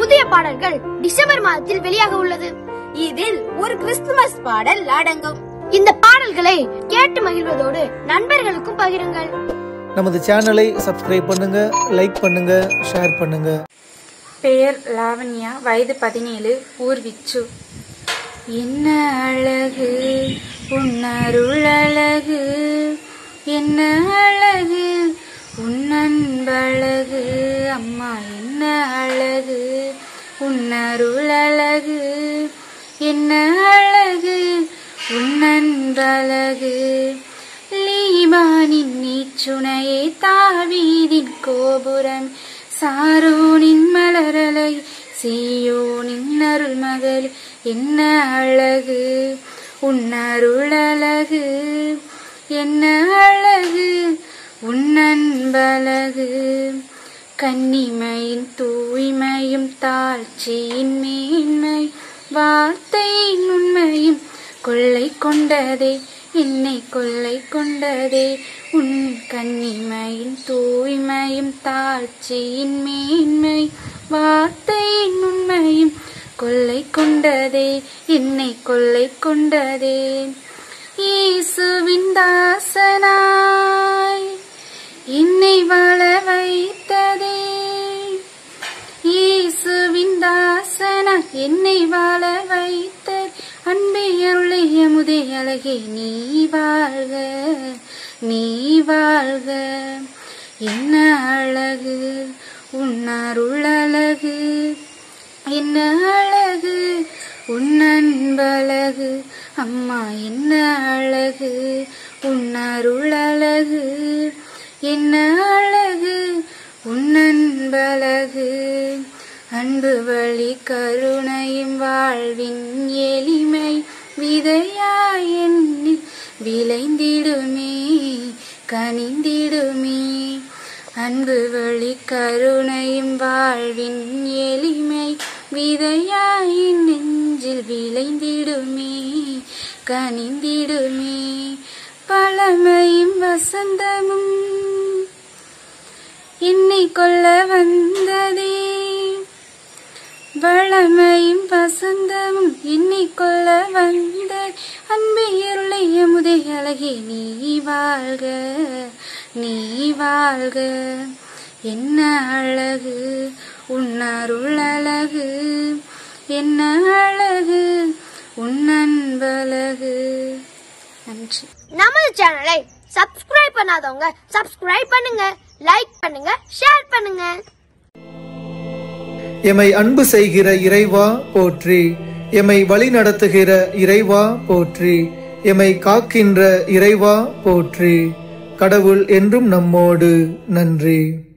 புதிய பாடல்கள் டிசம்பர் மாதத்தில் வெளியாக உள்ளது இதில் ஒரு கிறிஸ்துமஸ் பாடல் அடங்கும் இந்த பாடல்களை கேட்டு மகிழ்வதோடு நண்பர்களுக்கும் பகிருங்கள் நமது சேனலை சப்ஸ்கிரைப் பண்ணுங்க லைக் பண்ணுங்க ஷேர் பண்ணுங்க பெயர் லாவண்யா வயது பதினேழு ஊர் விச்சு என்ன அழகு உன்னருள் அழகு என்ன அழகு உன்னன்பழகு அம்மா என்ன அழகு உன்னருள் அழகு என்ன அழகு உன்னன்பழகு லீபானின் நீச்சுனையே தாவீதின் கோபுரம் சாரோனின் மலரலை சீயோனின் அருள் மகள் என்ன அழகு உன்னருள் அழகு என்ன அழகு உன்னன்பழகு கன்னிமையின் தூய்மையும் தாழ்ச்சியின் மேன்மை வார்த்தையின் உண்மையும் கொள்ளை கொண்டதே என்னை கொள்ளை கொண்டதே உன் கன்னிமையின் தூய்மையும் தாழ்ச்சியின் மேன்மை வார்த்தையின் உண்மையும் கொள்ளை கொண்டதே என்னை கொள்ளை கொண்டதே இயேசுவின் தாசனாய் என்னை வாழ வைத்ததே இயேசுவின் தாசனா என்னை வாழ வைத்த அன்பே அருளைய முதை அழகே நீ வாழ்க நீ வாழ்க என்ன அழகு உன்னருள் அழகு என்ன அழகு உன்னன்பழகு அம்மா என்ன அழகு உன்னருள் அழகு என்ன அழகு உன்னன்பழகு அன்பு வழி கருணையும் வாழ்வின் எளிமை விதையாய் என்னில் விளைந்திடுமே கனிந்திடுமே அன்பு வழி கருணையும் வாழ்வின் எளிமை விதையாய் நெஞ்சில் விளைந்திடுமே கனிந்திடுமே பழமையும் வசந்தமும் என்னை கொல்ல வந்ததே வளமையும் வசந்தமும் என்னை கொல்ல வந்த அன்பே இருளைய முதை அழகே நீ வாழ்க நீ வாழ்க என்ன அழகு உன்னருள் அழகு என்ன அழகு உன்னன்பழகு நன்றி நமது சேனலை சப்ஸ்கிரைப் பண்ணாதவங்க சப்ஸ்கிரைப் பண்ணுங்க லைக் பண்ணுங்க ஷேர் பண்ணுங்க எமை அன்பு செய்கிற இறைவா போற்றி எமை வழி நடத்துகிற இறைவா போற்றி எமை காக்கின்ற இறைவா போற்றி கடவுள் என்றும் நம்மோடு நன்றி